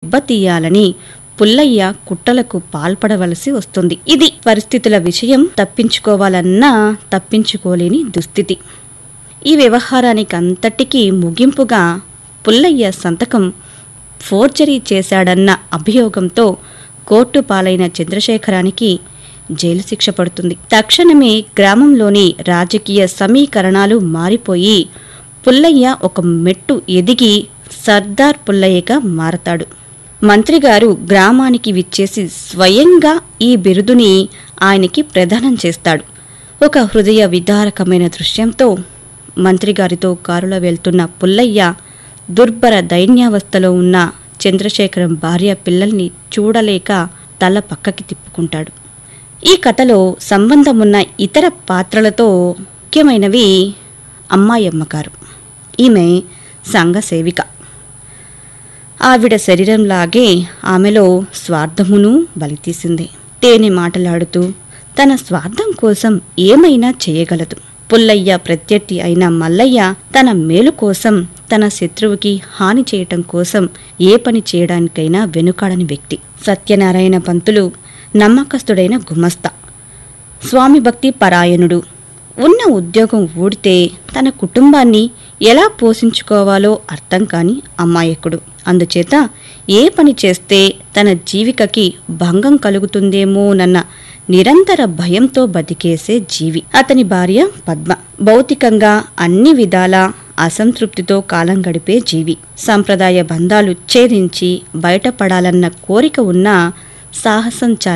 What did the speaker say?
దెబ్బతీయాలని పుల్లయ్య కుట్రలకు పాల్పడవలసి వస్తుంది ఇది పరిస్థితుల విషయం తప్పించుకోవాలన్నా తప్పించుకోలేని దుస్థితి ఈ వ్యవహారానికంతటికీ ముగింపుగా పుల్లయ్య సంతకం ఫోర్జరీ చేశాడన్న అభియోగంతో కోర్టు పాలైన చంద్రశేఖరానికి జైలు శిక్ష పడుతుంది తక్షణమే గ్రామంలోని రాజకీయ సమీకరణాలు మారిపోయి పుల్లయ్య ఒక మెట్టు ఎదిగి సర్దార్ పుల్లయ్యగా మారతాడు మంత్రిగారు గ్రామానికి విచ్చేసి స్వయంగా ఈ బిరుదుని ఆయనకి ప్రదానం చేస్తాడు ఒక హృదయ విదారకమైన దృశ్యంతో మంత్రిగారితో కారులో వెళ్తున్న పుల్లయ్య దుర్భర దైన్యావస్థలో ఉన్న చంద్రశేఖరం భార్య పిల్లల్ని చూడలేక తల పక్కకి తిప్పుకుంటాడు ఈ కథలో సంబంధమున్న ఇతర పాత్రలతో ముఖ్యమైనవి అమ్మాయమ్మ గారు ఈమె సంఘ సేవిక ఆవిడ శరీరంలాగే ఆమెలో స్వార్థమును బలితీసింది తేనె మాటలాడుతూ తన స్వార్థం కోసం ఏమైనా చేయగలదు పుల్లయ్య ప్రత్యర్థి అయిన మల్లయ్య తన మేలు కోసం తన శత్రువుకి హాని చేయటం కోసం ఏ పని చేయడానికైనా వెనుకాడని వ్యక్తి సత్యనారాయణ పంతులు నమ్మకస్తుడైన గుమస్తా స్వామి భక్తి పరాయణుడు ఉన్న ఉద్యోగం ఊడితే తన కుటుంబాన్ని ఎలా పోషించుకోవాలో అర్థం కాని అమాయకుడు అందుచేత ఏ పని చేస్తే తన జీవికకి భంగం కలుగుతుందేమోనన్న నిరంతర భయంతో బతికేసే జీవి అతని భార్య పద్మ భౌతికంగా అన్ని విధాల అసంతృప్తితో కాలం గడిపే జీవి సంప్రదాయ బంధాలు ఛేదించి బయటపడాలన్న కోరిక ఉన్న సాహసం చాలా